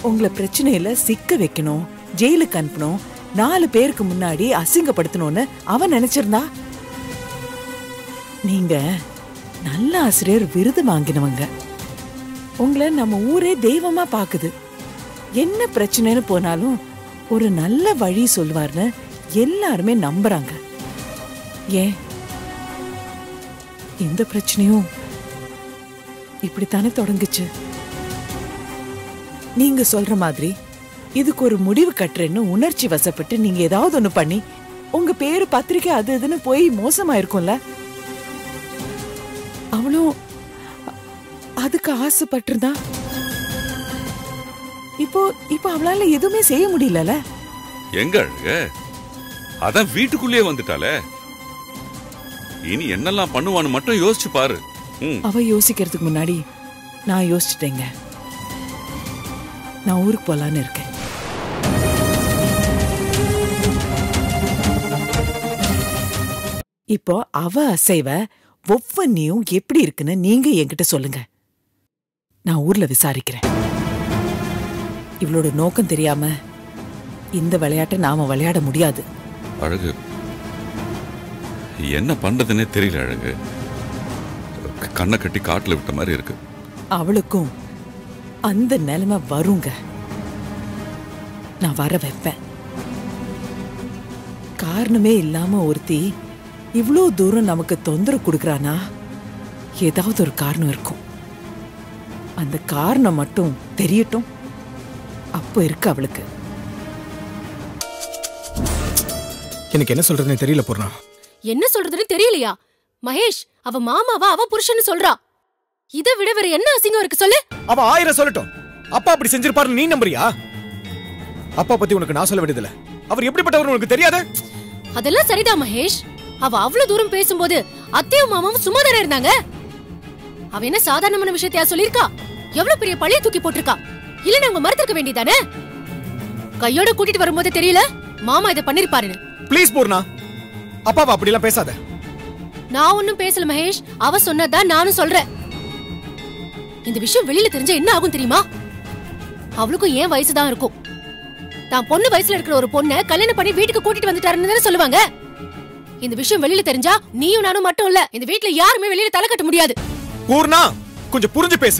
உங்களை பிரச்சனையில சிக்க வைக்கணும் ஜெயிலுக்கு அனுப்பணும் நாலு பேருக்கு முன்னாடி அசிங்கப்படுத்தணும்னு அவன் நினைச்சிருந்தா நீங்க நல்ல ஆசிரியர் விருது வாங்கினவங்க உங்களை நம்ம ஊரே தெய்வமா பாக்குது என்ன பிரச்சனைன்னு போனாலும் ஒரு நல்ல வழி சொல்வார்னு எல்லாருமே நம்புறாங்க ஏன் எந்த பிரச்சனையும் இப்படித்தானே தொடங்குச்சு நீங்க சொல்ற மாதிரி இதுக்கு ஒரு முடிவு கட்டுறேன்னு உணர்ச்சி வசப்பட்டு நீங்க ஏதாவது ஒண்ணு பண்ணி உங்க பேரு பத்திரிக்கை அது இதுன்னு போய் மோசமாயிருக்கும்ல அவளும் அ- அதுக்கு ஆசைப்பட்டிருந்தா இப்போ இப்போ அவளால எதுவுமே செய்ய முடியலல எங்க அழக அதான் வீட்டுக்குள்ளேயே வந்துட்டாளே இனி என்னெல்லாம் பண்ணுவான்னு மட்டும் யோசிச்சு பாரு ம் அவ யோசிக்கிறதுக்கு முன்னாடி நான் யோசிச்சிட்டேங்க நான் ஊருக்கு போலான்னு இருக்கேன் இப்போ அவ அசைவ ஒவ்வொன்னையும் எப்படி இருக்குன்னு நீங்க என்கிட்ட சொல்லுங்க நான் ஊர்ல விசாரிக்கிறேன் இவளோட நோக்கம் தெரியாம இந்த விளையாட்டை நாம விளையாட முடியாது அழகு என்ன பண்றதுன்னே தெரியல அழகு க- கண்ணை கட்டி காட்டுல விட்ட மாதிரி இருக்கு அவளுக்கும் அந்த நிலைமை வருங்க நான் வர வைப்பேன் காரணமே இல்லாம ஒருத்தி இவ்ளோ தூரம் நமக்கு தொந்தரவு கொடுக்கறானா ஏதாவது ஒரு காரணம் இருக்கும் அந்த காரணம் மட்டும் தெரியட்டும் அப்போ இருக்கு அவளுக்கு எனக்கு என்ன சொல்றதுன்னு தெரியல பூர்ணா என்ன சொல்றதுன்னு தெரியலையா மகேஷ் அவ மாமாவா அவ புருஷன்னு சொல்றா இதை விட வேற என்ன அசிங்கம் இருக்கு சொல்லு அவ ஆயிரம் சொல்லட்டும் அப்பா அப்படி செஞ்சிருப்பாருன்னு நீ நம்புறியா அப்பா பத்தி உனக்கு நான் சொல்ல வேண்டியதில்ல அவர் எப்படிப்பட்டவர் உனக்கு தெரியாத அதெல்லாம் சரிதான் மகேஷ் அவ அவ்வளவு தூரம் பேசும்போது அத்தையும் மாமாவும் சும்மா தானே இருந்தாங்க அவ என்ன சாதாரணமான விஷயத்தையா சொல்லிருக்கா எவ்வளவு பெரிய பழைய தூக்கி போட்டிருக்கா இல்ல நாங்க மறுத்திருக்க வேண்டியதானே கையோட கூட்டிட்டு வரும்போது தெரியல மாமா இதை பண்ணிருப்பாருன்னு ப்ளீஸ் பூர்ணா அப்பாவை அப்படிலாம் பேசாத நான் ஒன்னும் பேசல மகேஷ் அவ சொன்னதான் நானும் சொல்றேன் இந்த விஷயம் வெளியில தெரிஞ்சா என்ன ஆகும் தெரியுமா அவளுக்கும் ஏன் வயசுதான் இருக்கும் தான் பொண்ணு வயசுல இருக்கிற ஒரு பொண்ணை கல்யாணம் பண்ணி வீட்டுக்கு கூட்டிட்டு வந்துட்டாருன்னு தானே சொல்லுவாங்க இந்த விஷயம் வெளியில தெரிஞ்சா நீயும் நானும் மட்டும் இல்ல இந்த வீட்ல யாருமே வெளியில தலை கட்ட முடியாது பூர்ணா கொஞ்சம் புரிஞ்சு பேசு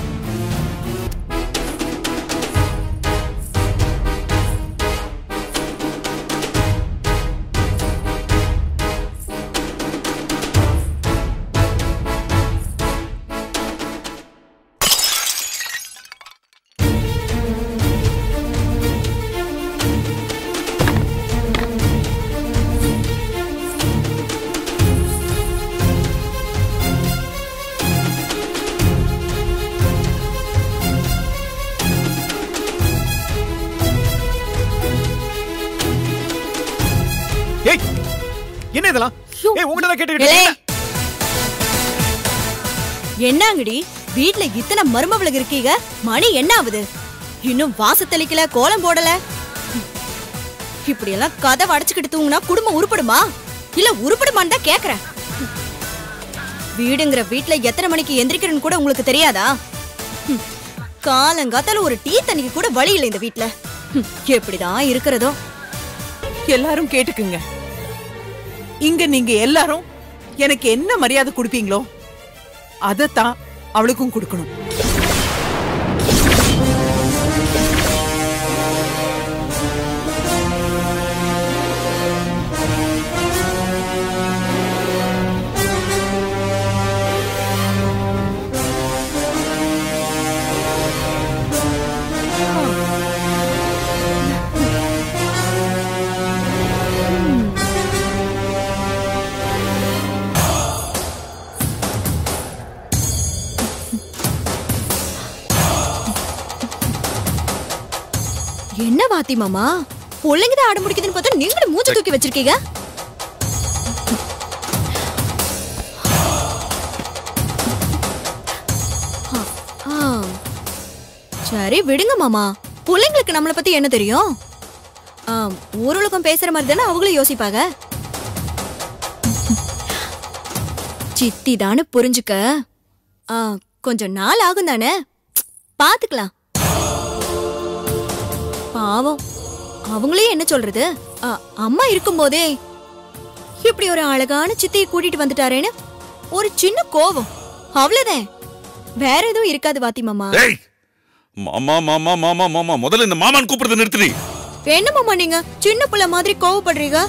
ஏய் என்ன இதெல்லாம் ஏய் உங்ககிட்ட தான் கேட்டுக்கிட்டு ஏலே. இருக்கேன். என்னங்கடி வீட்ல இத்தனை மருமவளுக்கு இருக்கீங்க மணி என்ன ஆகுது இன்னும் வாச தெளிக்கல கோலம் போடல இப்படி எல்லாம் கதை அடைச்சுக்கிட்டு தூங்குனா குடும்பம் உருப்படுமா இல்ல உருப்படுமான்னு தான் கேக்குறேன் வீடுங்கிற வீட்ல எத்தனை மணிக்கு எந்திரிக்கிறேன்னு கூட உங்களுக்கு தெரியாதா ஹம், காலங்காத்தால ஒரு டீ தண்ணிக்கு கூட வழி இல்லை இந்த வீட்ல ஹம், எப்படிதான் இருக்கிறதோ எல்லாரும் கேட்டுக்குங்க இங்க நீங்க எல்லாரும் எனக்கு என்ன மரியாதை கொடுப்பீங்களோ அதைத்தான் அவளுக்கும் கொடுக்கணும் என்ன வாத்தி மாமா பிள்ளைங்க தான் ஆட முடிக்குதுன்னு பார்த்தா நீங்களும் மூச்சு தூக்கி வச்சிருக்கீங்க ஆ, ஆ. சரி விடுங்க மாமா பிள்ளைங்களுக்கு நம்மளை பத்தி என்ன தெரியும் ஆ, ஊருலகம் பேசுற மாதிரி தானே அவங்களும் யோசிப்பாங்க சித்தி தானே புரிஞ்சுக்க ஆ, கொஞ்சம் நாள் ஆகும் தானே பாத்துக்கலாம் பாவம் அவங்களே என்ன சொல்றது அ, அம்மா இருக்கும்போதே இப்படி ஒரு அழகான சித்தையை கூட்டிட்டு வந்துட்டாரேன்னு ஒரு சின்ன கோவம் அவ்வளவுதான் வேற எதுவும் இருக்காது வாத்தி மாமா ஏய் மாமா மாமா மாமா மாமா முதல்ல இந்த மாமான் கூப்பிடுறத நிறுத்துறீ என்ன மாமா நீங்க சின்ன புள்ள மாதிரி கோவப்படுறீங்க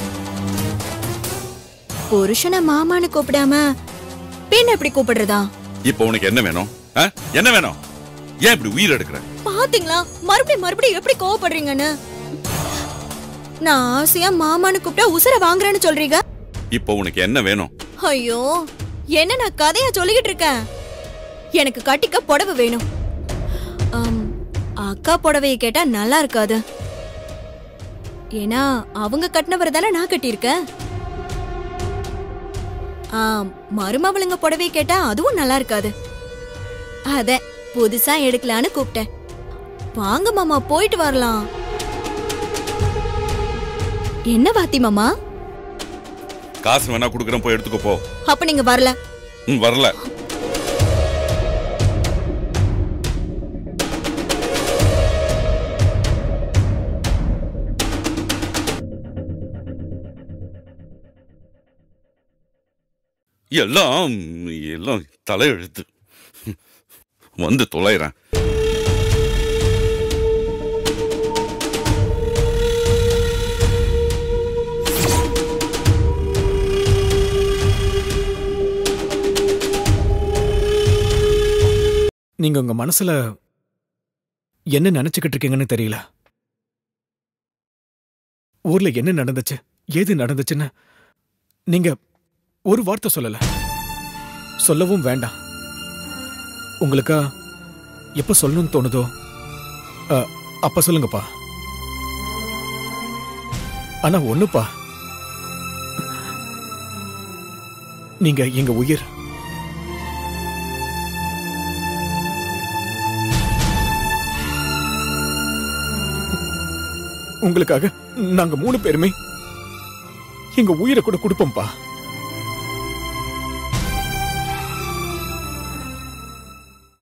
புருஷனை மாமான்னு கூப்பிடாம பின்ன எப்படி கூப்பிடுறதா இப்போ உனக்கு என்ன வேணும் ஆ? என்ன வேணும் ஏன் இப்படி உயிர் எடுக்கிற பாத்தீங்களா மறுபடியும் மறுபடியும் எப்படி கோவப்படுறீங்கன்னு நான் ஆசையா மாமான்னு கூப்பிட்டா உசுர வாங்குறேன்னு சொல்றீங்க இப்போ உனக்கு என்ன வேணும் ஐயோ என்ன நான் கதையா சொல்லிக்கிட்டு இருக்கேன் எனக்கு கட்டிக்க புடவை வேணும் ஆம், அக்கா புடவையை கேட்டா நல்லா இருக்காது ஏன்னா அவங்க கட்டினவர் தானே நான் கட்டியிருக்கேன் ஆம், மருமவளுங்க புடவையை கேட்டா அதுவும் நல்லா இருக்காது அத புதுசா எடுக்கலான்னு கூப்பிட்டேன் வாங்க மாமா போயிட்டு வரலாம் என்ன வாத்தி மாமா காசு வேணா கொடுக்குறேன் போய் எடுத்துக்கோ போ அப்ப நீங்க வரல ம் வரல எல்லாம் எல்லாம் தலையெழுத்து வந்து தொலைறேன் நீங்க உங்க மனசுல என்ன நினைச்சுக்கிட்டு இருக்கீங்கன்னு தெரியல ஊர்ல என்ன நடந்துச்சு ஏது நடந்துச்சுன்னு நீங்க ஒரு வார்த்தை சொல்லல சொல்லவும் வேண்டாம் உங்களுக்கா எப்ப சொல்லணும்னு தோணுதோ அ, அப்ப சொல்லுங்கப்பா ஆனா ஒண்ணுப்பா நீங்க எங்க உயிர் உங்களுக்காக நாங்க மூணு பேருமே எங்க உயிரை கூட கொடுப்போம்ப்பா